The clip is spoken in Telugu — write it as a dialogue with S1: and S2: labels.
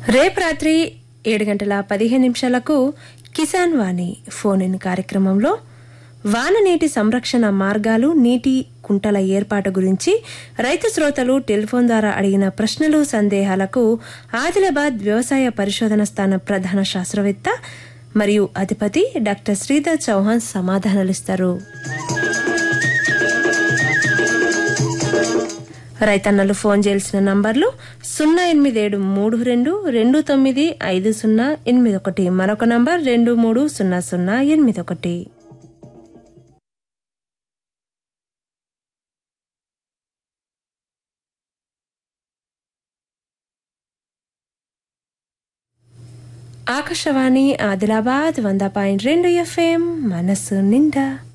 S1: రేపు రాత్రి ఏడు గంటల పదిహేను నిమిషాలకు కిసాన్ వాణి ఫోన్ ఇన్ కార్యక్రమంలో వాన నీటి సంరక్షణ మార్గాలు నీటి కుంటల ఏర్పాటు గురించి రైతు శ్రోతలు టెలిఫోన్ ద్వారా అడిగిన ప్రశ్నలు సందేహాలకు ఆదిలాబాద్ వ్యవసాయ పరిశోధన స్థానం ప్రధాన శాస్త్రవేత్త మరియు అధిపతి డాక్టర్ శ్రీధర్ చౌహాన్ సమాధానాలిస్తారు రైతన్నలు ఫోన్ చేయాల్సిన నంబర్లు సున్నా ఎనిమిది ఏడు మూడు రెండు రెండు తొమ్మిది ఐదు సున్నా ఎనిమిది ఒకటి మరొక నంబర్ రెండు మూడు సున్నా సున్నా ఎనిమిది ఒకటి ఆకాశవాణి ఆదిలాబాద్ వంద పాయింట్ రెండు ఎఫ్ఎం మనసు నిండా